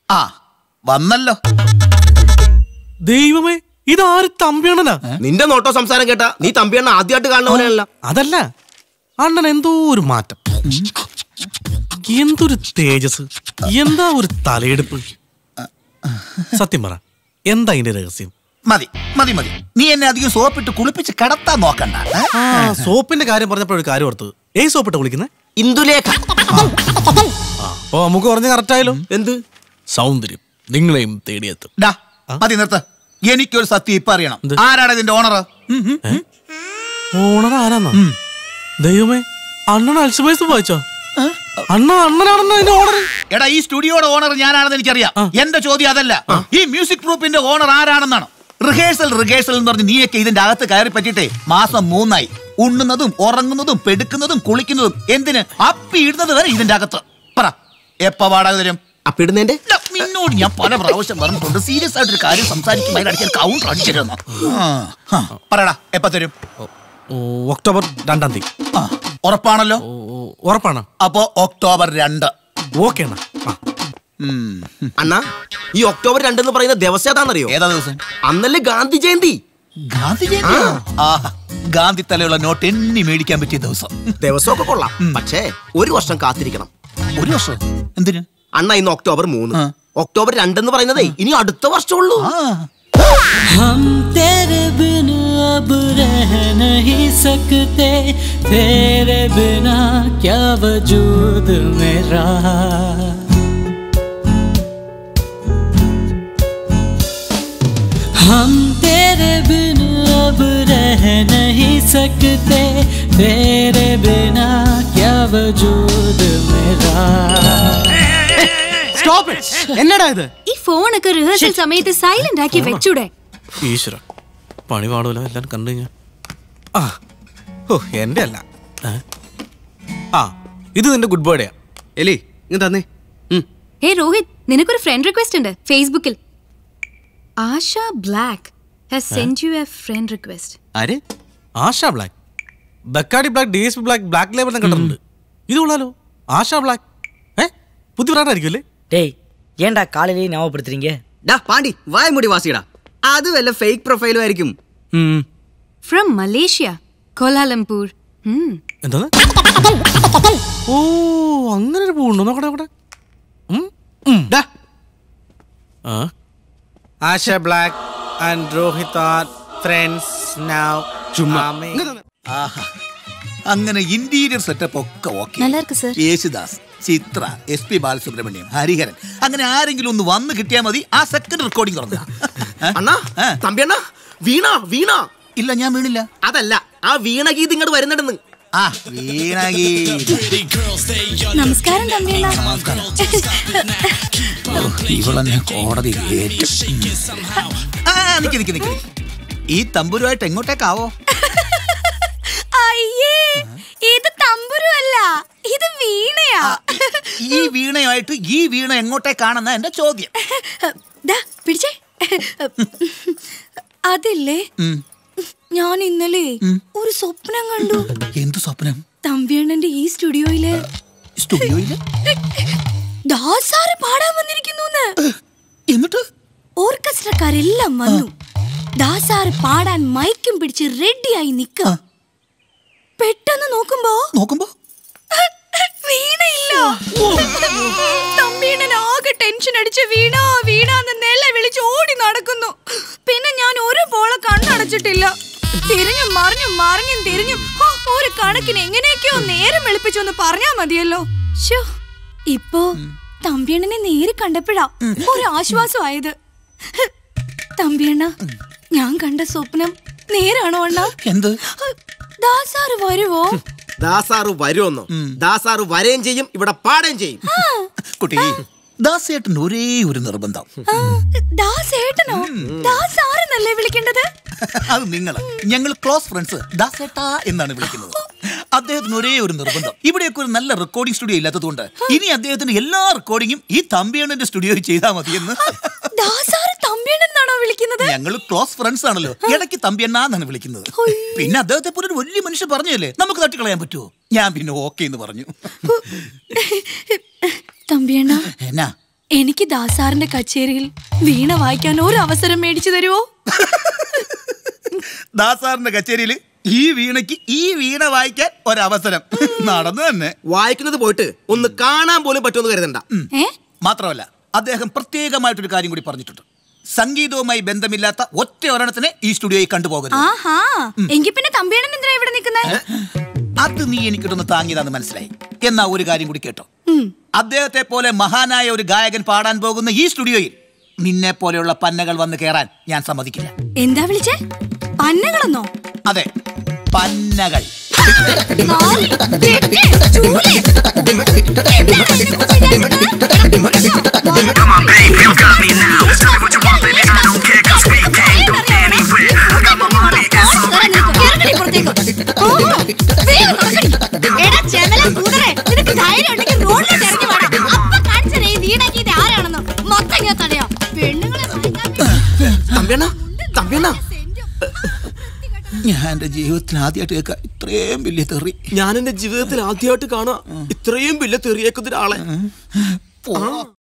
ആ വന്നല്ലോ ദൈവമേ ഇതാര് തമ്പിയണ്ണനാ നിന്റെ നോട്ടോ സംസാരം കേട്ടാ നീ തമ്പിയണ്ണ ആദ്യമായിട്ട് കാണുന്നവനല്ല അതല്ല അണ്ണൻ എന്തോ ഒരു മാറ്റം എന്തൊരു തേജസ് എന്താ ഒരു തലയെടുപ്പ് സത്യം പറ എന്താ ഇതിന്റെ രഹസ്യം മതി മതി മതി നീ എന്നെ അധികം സോപ്പിട്ട് കുളിപ്പിച്ച് കിടത്താൻ നോക്കണ്ട ഏ? ആ സോപ്പിന്റെ കാര്യം പറഞ്ഞപ്പോൾ ഒരു കാര്യം ഓർത്തത് ഏത് സോപ്പിട്ട് വിളിക്കുന്നത് ഇന്ദുലേഖ അപ്പൊ നമുക്ക് പറഞ്ഞ കറക്റ്റ് ആയാലോ എന്ത് സൗന്ദര്യം നിങ്ങളെയും തേടിയെത്തും ഡാ മതി നിർത്ത് എനിക്കൊരു സത്യം ഇപ്പൊ അറിയണം എന്ത്? ആരാണ് ഇതിന്റെ ഓണർ ഓണർ ആരാന്നാ ദൈവമേ അണ്ണൻ അൽസമയത്ത് വായിച്ചോ അണ്ണ അണ്ണനാണെന്നാ അതിന്റെ ഓണർ എടാ ഈ സ്റ്റുഡിയോയുടെ ഓണർ ഞാനാണെന്ന് എനിക്കറിയാം എന്റെ ചോദ്യം അതല്ല ഈ മ്യൂസിക് ഗ്രൂപ്പിന്റെ ഓണർ ആരാണെന്നാണ് റിഹേഴ്സൽ റിഹേഴ്സൽ എന്ന് പറഞ്ഞ് നീയൊക്കെ ഇതിന്റെ അകത്ത് കയറി പറ്റിട്ടേ മാസം മൂന്നായി ഉണ്ണുന്നതും ഉറങ്ങുന്നതും പെടുക്കുന്നതും കുളിക്കുന്നതും എന്തിന് അപ്പി ഇടുന്നത് വരെ ഇതിന്റെ അകത്ത് പറ എപ്പ വാടക തരും അപ്പിടുന്നതിന്റെ ഇല്ല, നിന്നോട് ഞാൻ പല പ്രാവശ്യം പറഞ്ഞിട്ടുണ്ട് സീരിയസ് ആയിട്ടൊരു കാര്യം സംസാരിക്കുമ്പോൾ അതിനിടയ്ക്ക് കൗണ്ടർ അടിച്ചിരുന്നു പറയടാ എപ്പ തരും ഒക്ടോബർ രണ്ടാം തീയതി ആ, ഉറപ്പാണല്ലോ ഓ, ഓ, ഉറപ്പാണോ അപ്പോ ഒക്ടോബർ രണ്ട് ഓക്കെ അണ്ണാ ആ. ഉം. അണ്ണാ ഈ ഒക്ടോബർ രണ്ടെന്ന് പറയുന്ന ദിവസം ഏതാണെന്നറിയോ ഏതാ ദിവസം അന്നല്ലേ ഗാന്ധി ജയന്തി ഗാന്ധി ജയന്തി ആഹാ ഗാന്ധി തലയുള്ള നോട്ട് എണ്ണി മേടിക്കാൻ പറ്റിയ ദിവസം ദിവസമൊക്കെ കൊള്ളാം പക്ഷേ ഒരു വർഷം കാത്തിരിക്കണം ഒരു വർഷം എന്തിന് അണ്ണ ഇന്ന് ഒക്ടോബർ മൂന്ന് ആ. ഒക്ടോബർ രണ്ടെന്ന് പറയുന്നതേ ഇനി അടുത്ത വർഷമുള്ളൂ ആ हम तेरे बिन अब रह नहीं सकते तेरे बिना क्या वजूद मेरा हम तेरे बिन अब रह नहीं सकते तेरे बिना क्या वजूद मेरा സ്റ്റോപ്പ് എന്നടാ ഇത് ഈ ഫോണൊക്കെ റിഹേഴ്സൽ സമയത്ത് സൈലന്റ് ആക്കി വെച്ചൂടെ ഈശ്വര പണി പാടുമല്ലോ എല്ലാം കണ്ടു കഴിഞ്ഞാ ആ ഓ എന്റെ അല്ല ഏ? ആ ഇത് നിന്റെ ഗുഡ് ബേർഡേയാ എലി ഇങ്ങ് തന്നെ ഹേ രോഹിത് നിനക്കൊരു ഫ്രണ്ട് റിക്വസ്റ്റ് ഉണ്ട് ഫേസ്ബുക്കിൽ Asha black has send you a friend request ആര് Asha black Bacardi black D S P black black label കണ്ടിട്ടുണ്ട് ഇത് കൊള്ളാലോ ആശ ബ്ലാക്ക് ഏ പുതിയ ബ്രാൻഡായിരിക്കും അല്ലേ டேய் ஏன்டா காலையிலேயே ஞாபகப்படுத்துறீங்க ഡാ പാണ്ടി വായ മുടി വാസിടാ അത് വല്ല ഫേക്ക് പ്രൊഫൈലും ആയിരിക്കും ഫ്രം മലേഷ്യ കോലാലംപൂർ എന്താണ് ഓ അങ്ങനെ ഒരു പൂണ്ടോ നോക്കട്ടെ നോക്കട്ടെ ഉം, ഉം. ആ Asha black and Rohit are friends now ചുമ്മാ ആഹാ അങ്ങനെ ഇന്റീരിയർ സെറ്റപ്പ് ഒക്കെ ഓക്കെ நல்லா இருக்கு sir Yesudas Chithra S P Balasubrahmanyam Hariharan അങ്ങനെ ആരെങ്കിലും ഒന്ന് വന്ന് കിട്ടിയാൽ മതി ആ സെക്കൻഡ് റെക്കോർഡിംഗ് തുടങ്ങുക അണ്ണാ ആ. തമ്പിയണ്ണ വീണ വീണ ഇല്ല ഞാൻ വീണില്ല അതല്ല ആ വീണ ഗീത് ഇങ്ങോട്ട് വരുന്നുണ്ടെന്ന് ആ വീണകി നമസ്കാരം തമ്മിയണ്ണ ഇവളെന്നെ കോടതി കയറ്റും. ആ നിക്ക് നിക്ക് നിക്ക് നിക്ക്. ഈ തമ്പുരുമായിട്ട് എങ്ങോട്ടേക്കാവോ അയ്യേ ഇത് തമ്പുരു അല്ല ഇത് വീണയാ ഈ വീണയുമായിട്ട് ഈ വീണ എങ്ങോട്ടേക്കാണെന്ന എന്റെ ചോദ്യം ദാ, പിടിച്ചേ അതില്ലേ ഉം. ഞാൻ ഇന്നലെ ഒരു സ്വപ്നം കണ്ടു എന്ത് സ്വപ്നം തമ്പിയണ്ണന്റെ ഈ സ്റ്റുഡിയോയില് സ്റ്റുഡിയോയില് ദാസാറ് പാടാൻ വന്നിരിക്കുന്നു എന്നിട്ട് ഓർക്കസ്ട്രക്കാരെല്ലാം വന്നു ദാസാറ് പാടാൻ മൈക്കും പിടിച്ച് റെഡിയായി നിക്ക പെട്ടെന്ന് നോക്കുമ്പോ നോക്കുമ്പോ വീണയില്ല തമ്പീണൻ ആകെ ടെൻഷൻ അടിച്ച് വീണ വീണാന്ന് നില വിളിച്ച് ഓടി നടക്കുന്നു പിന്നെ ഞാൻ ഒരു പോളെ കണ്ണടച്ചിട്ടില്ല തിരിഞ്ഞും മറിഞ്ഞും മറിഞ്ഞും തിരിഞ്ഞും ഹോ, ഒരു കണക്കിന് എങ്ങനെയൊക്കെയോ നേരം വെളുപ്പിച്ചൊന്ന് പറഞ്ഞാ മതിയല്ലോ ശോ ഇപ്പോ തമ്പിയണ്ണനെ നേരി കണ്ടപ്പോഴാ ഒരു ആശ്വാസമായത് തമ്പിയണ്ണ ഞാൻ കണ്ട സ്വപ്നം നേരാണോ അണ്ണ എന്ത് ദാസാറ് വരുവോ ദാസാറ് വരുമെന്നോ ദാസാറ് വരെയും ചെയ്യും ഇവിടെ പാടുകയും ചെയ്യും കുട്ടി ദാസേട്ടൻ ഒരേ ഒരു നിർബന്ധം ആ, ദാസേട്ടനോ ദാസാരെന്നല്ലേ വിളിക്കേണ്ടത് അത് നിങ്ങൾ ഞങ്ങൾ ക്ലോസ് ഫ്രണ്ട്സ് ദാസേട്ടാ എന്നാണ് വിളിക്കുന്നത് അദ്ദേഹത്തിന് ഒരേ ഒരു നിർബന്ധം ഇവിടെയൊക്കെ ഒരു നല്ല റെക്കോർഡിംഗ് സ്റ്റുഡിയോ ഇല്ലാത്തതുകൊണ്ട് ഇനി അദ്ദേഹത്തിന് എല്ലാ റെക്കോർഡിങ്ങും ഈ തമ്പിയണ്ണന്റെ സ്റ്റുഡിയോയിൽ ചെയ്താൽ മതിയെന്ന് ദാസാറ് തമ്പിയണെന്നാണോ വിളിക്കുന്നത് ഞങ്ങൾ ക്ലോസ് ഫ്രണ്ട്സ് ആണല്ലോ ഇടയ്ക്ക് തമ്പിയണ്ണ എന്നാണ് വിളിക്കുന്നത് പിന്നെ അദ്ദേഹത്തെ പോലെ ഒരു വലിയ മനുഷ്യൻ പറഞ്ഞല്ലേ നമുക്ക് തട്ടിക്കളയാൻ പറ്റുമോ ഞാൻ പിന്നെ ഓക്കെ എന്ന് പറഞ്ഞു തമ്പിയണ്ണ എന്നാ എനിക്ക് ദാസാറിന്റെ കച്ചേരിയിൽ വീണ വായിക്കാൻ ഒരു അവസരം മേടിച്ചു തരുമോ ദാസാറിന്റെ കച്ചേരിയിൽ ഈ വീണയ്ക്ക് ഈ വീണ വായിക്കാൻ ഒരവസരം നടന്നു തന്നെ വായിക്കുന്നത് പോയിട്ട് ഒന്ന് കാണാൻ പോലും പറ്റുമെന്ന് കരുതണ്ട ഏ മാത്രമല്ല അദ്ദേഹം പ്രത്യേകമായിട്ടൊരു കാര്യം കൂടി പറഞ്ഞിട്ടുണ്ട് സംഗീതവുമായി ബന്ധമില്ലാത്ത ഒറ്റ ഒരെണ്ണത്തിനെ ഈ സ്റ്റുഡിയോയിൽ കണ്ടുപോകരുത് ആഹാ എങ്കി പിന്നെ തമ്പിയണ്ണൻ എന്തിനാ ഇവിടെ നിൽക്കുന്നത് അത് നീ എനിക്കിട്ടൊന്ന് താങ്ങിയതാന്ന് മനസ്സിലായി എന്നാ ഒരു കാര്യം കൂടി കേട്ടോ അദ്ദേഹത്തെ പോലെ മഹാനായ ഒരു ഗായകൻ പാടാൻ പോകുന്ന ഈ സ്റ്റുഡിയോയിൽ നിന്നെ പോലെയുള്ള പന്നകൾ വന്ന് കയറാൻ ഞാൻ സമ്മതിക്കില്ല എന്താ വിളിച്ചേ പന്നകളെന്നോ അതെ പന്നകൾ നാല്, എട്ട്, ചൂല്. എന്താണ് അതിനെക്കുറിച്ച് എടാ ചെമല കൂതറേ നിനക്ക് ധൈര്യം ഉണ്ടെങ്കിൽ റോഡിലോട്ട് ഇറങ്ങി വാടാ അപ്പൊ കാണിച്ചതേ ഈ വീണാക്കി ഇത് ആരാണെന്ന് മൊത്തം ഇങ്ങനെ തടയാ പെണ്ണുങ്ങളെ വായിക്കാൻ തമ്പിയണ്ണ തമ്പിയണ്ണ ഞാൻ എന്റെ ജീവിതത്തിൽ ആദ്യമായിട്ട് കേൾക്കാം ഇത്രയും വലിയ തെറി ഞാൻ എന്റെ ജീവിതത്തിൽ ആദ്യമായിട്ട് കാണുക ഇത്രയും വലിയ തെറിയേക്കുന്ന ഒരാളെ പോ